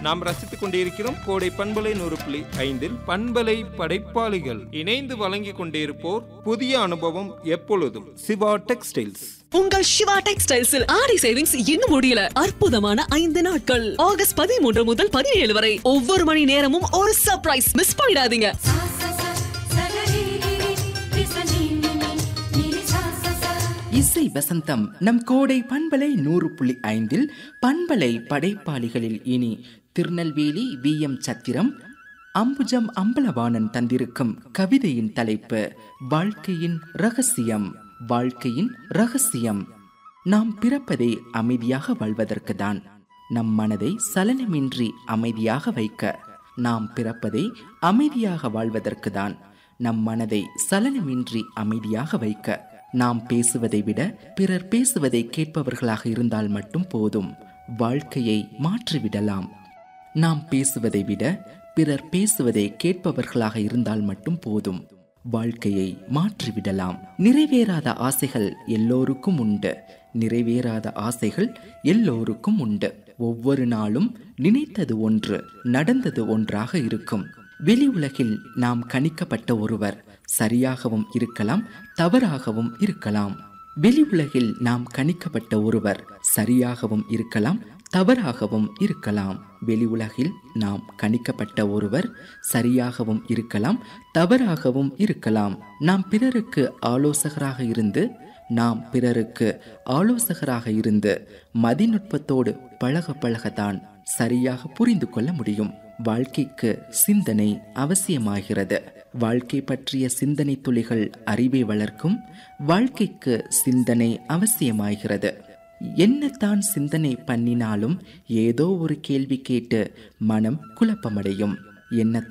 நாம் ரசித்துக் கொண்டிருக்கிறோம் கோடை பண்பலை நூறு புள்ளி ஐந்தில் பண்பலை படைப்பாளிகள் இணைந்து வழங்கிக் கொண்டிருப்போர் புதிய அனுபவம் எப்பொழுதும் சிவா டெக்ஸ்டைல்ஸ் உங்கள் சிவா டெக்ஸ்டைல்ஸில் ஆடி சேவிங்ஸ் இன்னும் முடியல அற்புதமான ஐந்து நாட்கள் ஆகஸ்ட் பதிமூன்று முதல் பதினேழு வரை ஒவ்வொரு மணி நேரமும் ஒரு சர்ப்ரைஸ் மிஸ் பண்ணிடாதீங்க सा सा सा सगरिगिरि विसनिनिनि निरि सा सा सा இசை வசந்தம் நம் கோடை பண்பலை நூறு புள்ளி ஐந்தில் பண்பலை படைப்பாளிகளில் இனி திருநெல்வேலி வி எம் சத்திரம் அம்புஜம் அம்பலவாணன் தந்திருக்கும் கவிதையின் தலைப்பு வாழ்க்கையின் ரகசியம் வாழ்க்கையின் ரகசியம் நாம் பிறப்பதே அமைதியாக வாழ்வதற்கு தான் நம் மனதை சலனமின்றி அமைதியாக வைக்க நாம் பிறப்பதே அமைதியாக வாழ்வதற்கு தான் நம் மனதை சலனமின்றி அமைதியாக வைக்க நாம் பேசுவதை விட பிறர் பேசுவதை கேட்பவர்களாக இருந்தால் மட்டும் போதும் வாழ்க்கையை மாற்றிவிடலாம் நாம் பேசுவதை விட பிறர் பேசுவதை கேட்பவர்களாக இருந்தால் மட்டும் போதும் வாழ்க்கையை மாற்றிவிடலாம் நிறைவேறாத ஆசைகள் எல்லோருக்கும் உண்டு நிறைவேறாத ஆசைகள் எல்லோருக்கும் உண்டு ஒவ்வொரு நாளும் நினைத்தது ஒன்று நடந்தது ஒன்றாக இருக்கும் வெளி உலகில் நாம் கணிக்கப்பட்ட ஒருவர் சரியாகவும் இருக்கலாம் தவறாகவும் இருக்கலாம் வெளி உலகில் நாம் கணிக்கப்பட்ட ஒருவர் சரியாகவும் இருக்கலாம் தவறாகவும் இருக்கலாம் வெளி உலகில் நாம் கணிக்கப்பட்ட ஒருவர் சரியாகவும் இருக்கலாம் தவறாகவும் இருக்கலாம் நாம் பிறருக்கு ஆலோசகராக இருந்து நாம் பிறருக்கு ஆலோசகராக இருந்து மதிநுட்பத்தோடு பழக பழகத்தான் சரியாக புரிந்து கொள்ள முடியும் வாழ்க்கைக்கு சிந்தனை அவசியமாகிறது வாழ்க்கை பற்றிய சிந்தனை துளிகள் அறிவை வளர்க்கும் வாழ்க்கைக்கு சிந்தனை அவசியமாகிறது என்னத்தான் சிந்தனை பண்ணினாலும் ஏதோ ஒரு கேள்வி கேட்டு மனம் குழப்பமடையும் என்ன